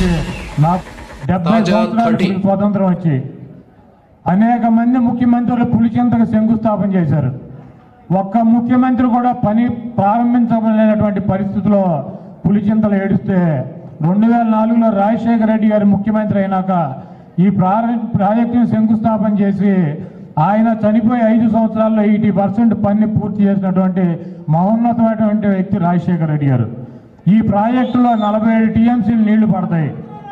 ఉన్నటువంటి నా డెబ్బై తాజా సంవత్సరాలు 30. స్వతంత్రం వచ్చి అనేక మంది ముఖ్యమంత్రులు పులిచింతకు శంకుస్థాపన చేశారు ఒక్క ముఖ్యమంత్రి కూడా పని ప్రారంభించలేనటువంటి పరిస్థితిలో పులిచింతలు ఏడుస్తే రెండు వేల నాలుగులో రాజశేఖర రెడ్డి గారు ముఖ్యమంత్రి అయినాక ఈ ప్రార- ప్రాజెక్టును శంకుస్థాపన చేసి ఆయన చనిపోయి ఐదు సంవత్సరాల్లో ఎయిటీ పర్సెంట్ పని పూర్తి చేసినటువంటి మహోన్నతమైనటువంటి వ్యక్తి రాజశేఖర రెడ్డి గారు ఈ ప్రాజెక్టులో నలభై ఏడు టీఎంసీలు నీళ్లు పడతాయి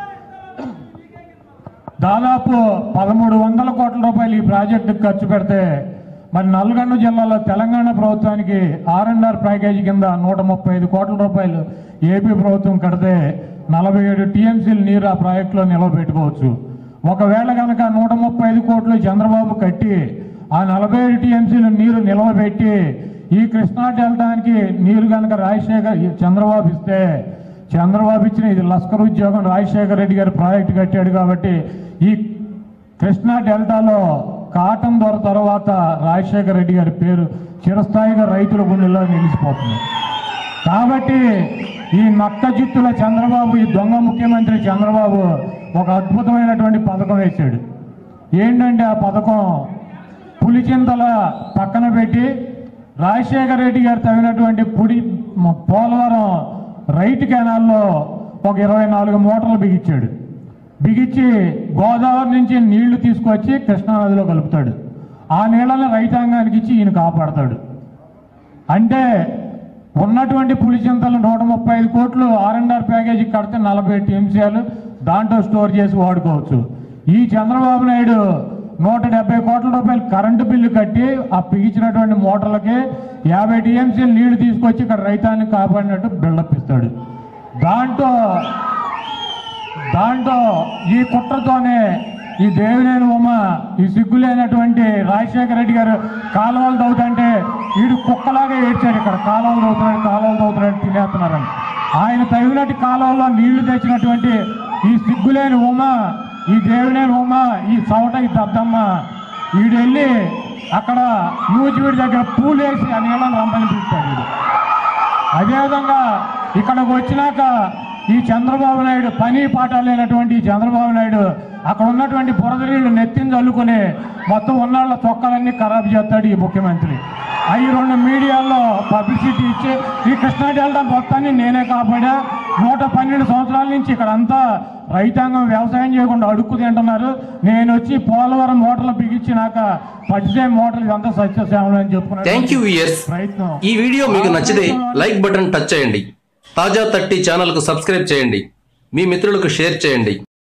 దాదాపు పదమూడు వందల కోట్ల రూపాయలు ఈ ప్రాజెక్టుకు ఖర్చు పెడితే మరి నల్గొండ జిల్లాలో తెలంగాణ ప్రభుత్వానికి ఆర్ అండ్ ఆర్ ప్యాకేజీ కింద నూట ముప్పై ఐదు కోట్ల రూపాయలు ఏపీ ప్రభుత్వం కడితే నలభై ఏడు టీఎంసీలు నీరు ఆ ప్రాజెక్టులో నిలవబెట్టుకోవచ్చు ఒకవేళ కనుక నూట ముప్పై ఐదు కోట్లు చంద్రబాబు కట్టి ఆ నలభై ఏడు టీఎంసీలు నీరు నిలవబెట్టి ఈ కృష్ణా డెల్టానికి నీరు కనుక రాజశేఖర్ చంద్రబాబు ఇస్తే చంద్రబాబు ఇచ్చిన ఇది లస్కర్ ఉద్యోగం రాజశేఖర రెడ్డి గారు ప్రాజెక్టు కట్టాడు కాబట్టి ఈ కృష్ణా డెల్టాలో కాటన్ దొర తర్వాత రాజశేఖర రెడ్డి గారి పేరు చిరస్థాయిగా రైతుల గుండెల్లో నిలిచిపోతుంది కాబట్టి ఈ నక్క జిత్తుల చంద్రబాబు ఈ దొంగ ముఖ్యమంత్రి చంద్రబాబు ఒక అద్భుతమైనటువంటి పథకం వేశాడు ఏంటంటే ఆ పథకం పులిచింతల పక్కన పెట్టి రాజశేఖర రెడ్డి గారు తగినటువంటి పుడి మ- పోలవరం రైట్ కెనాల్లో ఒక ఇరవై నాలుగు మోటార్లు బిగించాడు బిగించి గోదావరి నుంచి నీళ్లు తీసుకొచ్చి కృష్ణానదిలో కలుపుతాడు ఆ నీళ్ళని రైతాంగానికి ఇచ్చి ఈయన కాపాడతాడు అంటే ఉన్నటువంటి పులిచింతలు నూట ముప్పై ఐదు కోట్లు ఆర్ అండ్ ఆర్ ప్యాకేజీ కడితే నలభై టీఎంసీలు దాంట్లో స్టోర్ చేసి వాడుకోవచ్చు ఈ చంద్రబాబు నాయుడు నూట డెబ్బై కోట్ల రూపాయలు కరెంటు బిల్లు కట్టి ఆ పిగిచినటువంటి మోటార్లకి యాభై టీఎంసీలు నీళ్లు తీసుకొచ్చి ఇక్కడ రైతాన్ని కాపాడినట్టు బిల్డప్ ఇస్తాడు దాంట్లో దాంట్లో ఈ కుట్రతోనే ఈ దేవినేని ఉమ ఈ సిగ్గులేనటువంటి రాజశేఖర రెడ్డి గారు కాలువలు తవ్వుతుంటే వీడు కుక్కలాగా ఏడ్చాడు ఇక్కడ కాలువలు తవ్వుతున్నాడు కాలువలు తవ్వుతున్నాడు తినేస్తున్నారని ఆయన తగినట్టు కాలువల్లో నీళ్లు తెచ్చినటువంటి ఈ సిగ్గులేని ఉమ ఈ దేవినేని ఉమ ఈ చవట ఈ దద్దమ్మ వీడు వెళ్ళి అక్కడ నూజివీడి దగ్గర పూలేసి ఆ నీళ్ళని రంపని పిలుస్తాడు వీడు అదేవిధంగా ఇక్కడికి వచ్చినాక ఈ చంద్రబాబు నాయుడు పని పాట లేనటువంటి ఈ చంద్రబాబు నాయుడు అక్కడ ఉన్నటువంటి బురద నీళ్లు నెత్తిని చల్లుకొని మొత్తం ఉన్నాళ్ళ తొక్కలన్నీ ఖరాబ్ చేస్తాడు ఈ ముఖ్యమంత్రి అవి రెండు మీడియాల్లో పబ్లిసిటీ ఇచ్చి ఈ కృష్ణా డెల్టా మొత్తాన్ని నేనే కాపాడా నూట పన్నెండు సంవత్సరాల నుంచి ఇక్కడ అంతా రైతాంగం వ్యవసాయం చేయకుండా అడుక్కు తింటున్నారు నేను వచ్చి పోలవరం మోటార్లు బిగించినాక పట్టిసే మోటార్లు ఇదంతా సత్యసేవలు అని చెప్పుకున్నాను థ్యాంక్ యూ ఇయర్స్ ప్రయత్నం ఈ వీడియో మీకు నచ్చితే లైక్ బటన్ టచ్ చేయండి తాజా థర్టీ ఛానల్కు సబ్స్క్రైబ్ చేయండి మీ మిత్రులకు షేర్ చేయండి